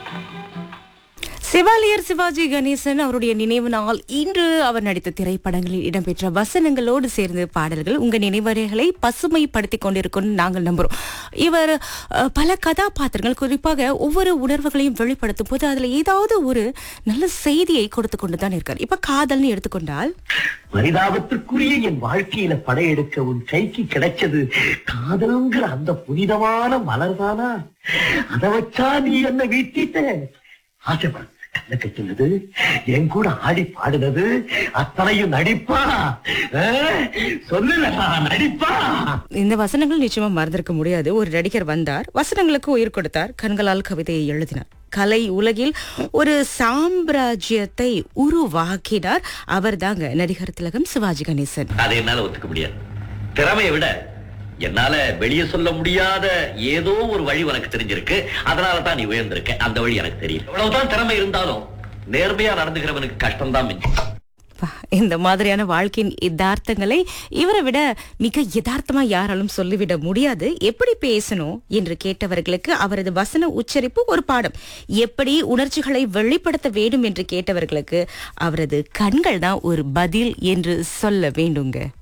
சிவாலியர் சிவாஜி கணேசன் அவருடைய நினைவு நாள் இன்று அவர் நடித்த திரைப்படங்களில் இடம்பெற்ற வசனங்களோடு சேர்ந்து பாடல்கள் உங்க நினைவறைகளை பசுமைப்படுத்திக் கொண்டிருக்கும் நாங்கள் நம்புறோம் இவர் அஹ், பல கதாபாத்திரங்கள் குறிப்பாக ஒவ்வொரு உணர்வுகளையும் வெளிப்படுத்தும் போது அதுல ஏதாவது ஒரு நல்ல செய்தியை கொடுத்து கொண்டு தான் இருக்கார் இப்ப காதல்னு எடுத்துக்கொண்டால் பரிதாபத்திற்குரிய என் வாழ்க்கையில படையெடுக்க உன் கைக்கு கிடைச்சது காதல்ங்கிற அந்த புனிதமான மலர்தானா அத வச்சா நீ என்ன வீட்டிட்ட ஆசைப்பட கண்ண கட்டுனது என் கூட ஆடி பாடுனது அத்தனையும் நடிப்பா ஆ? சொல்லுலடா நடிப்பா இந்த வசனங்கள் நிச்சயமா மறந்திருக்க முடியாது ஒரு நடிகர் வந்தார் வசனங்களுக்கு உயிர் கொடுத்தார் கண்களால் கவிதையை எழுதினார் கலை உலகில் ஒரு சாம்ராஜ்யத்தை உருவாக்கினார் அவர்தாங்க நடிகர் திலகம் சிவாஜி கணேசன் அதை என்னால ஒத்துக்க முடியாது திறமையை விட என்னால வெளியே சொல்ல முடியாத ஏதோ ஒரு வழி உனக்கு தெரிஞ்சிருக்கு அதனால தான் நீ உயர்ந்திருக்க அந்த வழி எனக்கு தெரியல எவ்வளவுதான் திறமை இருந்தாலும் நேர்மையா நடந்துக்கிறவனுக்கு கஷ்டம்தான் மிஞ்சும் பா, இந்த மாதிரியான வாழ்க்கையின் யதார்த்தங்களை இவரை விட மிக யதார்த்தமா யாராலும் சொல்லிவிட முடியாது எப்படி பேசணும் என்று கேட்டவர்களுக்கு அவரது வசன உச்சரிப்பு ஒரு பாடம் எப்படி உணர்ச்சிகளை வெளிப்படுத்த வேண்டும் என்று கேட்டவர்களுக்கு அவரது கண்கள் தான் ஒரு பதில் என்று சொல்ல வேண்டுங்க